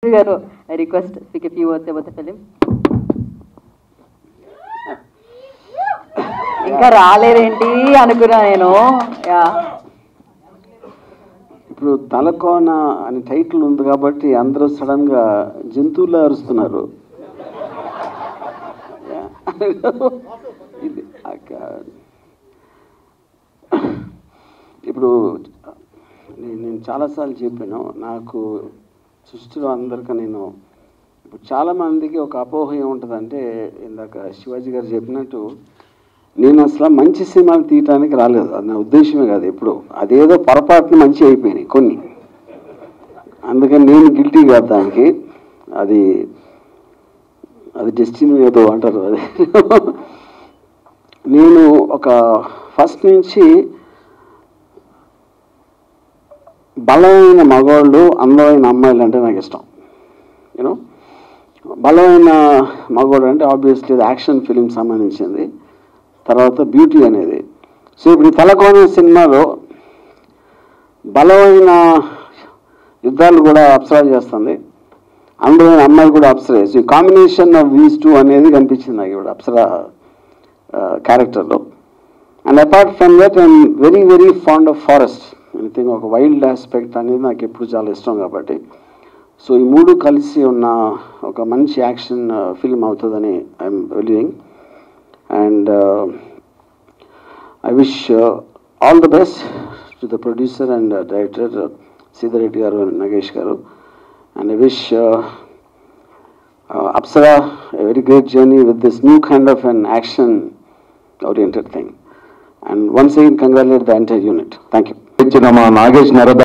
గారు I request speak few words about the film ఇంకా రాలేదేంటి అనుకున్నా నేను యా ఇప్పుడు తలకోన అని టైటిల్ ఉంది కాబట్టి అందరూ సడన్ గా జంతువులు అరుస్తున్నారు ఇది అక్క- ఇప్పుడు నేను నేను చాలాసార్లు చెప్పాను నాకు సృష్టిలో అందరికీ నేను ఇప్పుడు చాలామందికి ఒక అపోహ ఏముంటుందంటే ఇందాక శివాజీ గారు చెప్పినట్టు నేను అసలు మంచి సినిమాలు తీయటానికి రాలేదు అది నా ఉద్దేశమే కాదు ఎప్పుడు అదేదో పొరపాటున మంచి అయిపోయినాయి కొన్ని అందుకని నేను గిల్టీ కాదు దానికి అది అది డెస్టినీ ఏదో అంటారు అది నేను ఒక ఫస్ట్ నుంచి బలమైన మగవాళ్ళు అందమైన అమ్మాయిలు అంటే నాకు ఇష్టం యూనో బలమైన మగవాడు అంటే ఆబ్వియస్లీ యాక్షన్ ఫిలిం సంబంధించింది తర్వాత బ్యూటీ అనేది సో ఇప్పుడు ఈ తలకోన సినిమాలో బలమైన యుద్ధాలు కూడా అప్సరా చేస్తుంది అందమైన అమ్మాయి కూడా అప్సరే సో ఈ కాంబినేషన్ ఆఫ్ దీస్ టూ అనేది కనిపించింది నాకు ఇప్పుడు అప్సరా క్యారెక్టర్లో and apart from that I'm very very fond of forest anything ఒక వైల్డ్ ఆస్పెక్ట్ అనేది నాకు ఎప్పుడు చాలా ఇష్టం కాబట్టి సో ఈ మూడు కలిసి ఉన్న ఒక మంచి యాక్షన్ ఫిల్మ్ అవుతుందని I'm believing and I wish all the best to the producer and director Sita Reddy గారు and నగేష్ గారు and I wish Apsara a very great journey with this new kind of an action oriented thing and once again congratulate the entire unit thank you ఇచ్చిన మా నాగేష్ నరద